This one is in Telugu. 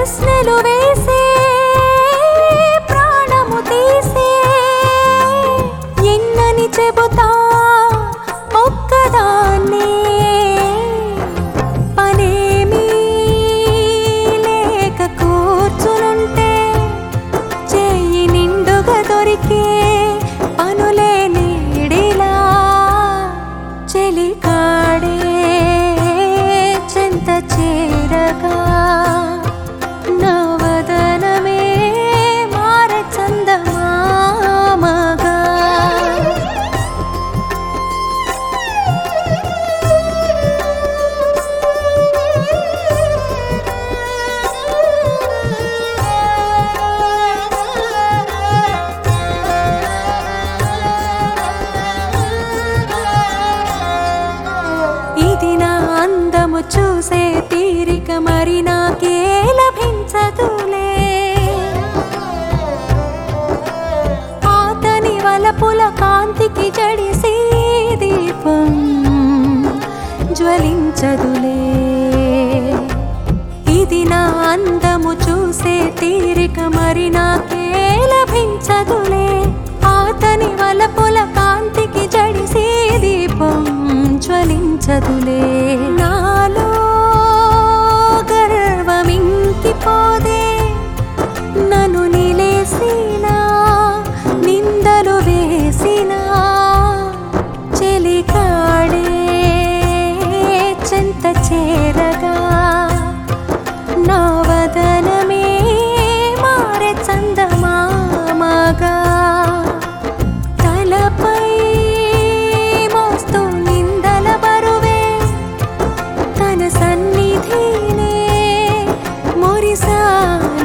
ప్రశ్నలు వేసే ప్రాణము తీసే ఎన్నని చెబుతా ఒక్కదాన్నే పనేమీ లేక కూర్చునుంటే చేయి నిండుగా దొరికే పనులే నీడిలా చెలికాడే చెంత చేరగా నవదనమే మార చందమామగా ఇది నా అందము చూసే తీరిక మరి నాకే లభించదులే ఆతని వలపుల కాంతికి జడిసి దీపం జ్వలించదులే ఇది నా అందము చూసే తీరిక మరి నాకే లభించదులే ఆతని వలపుల కాంతికి జడిసి దీపం జ్వలించదులే నాలో గర్వమింకిపోదే నన్ను నిలేసినా నిందలు వేసినా చెలికాడే చెంత చేరగా నా వదనమే మారే చందమామగా తలపై మోస్తూ నిందల బరువే తన సన్నిధినే మురిసాలే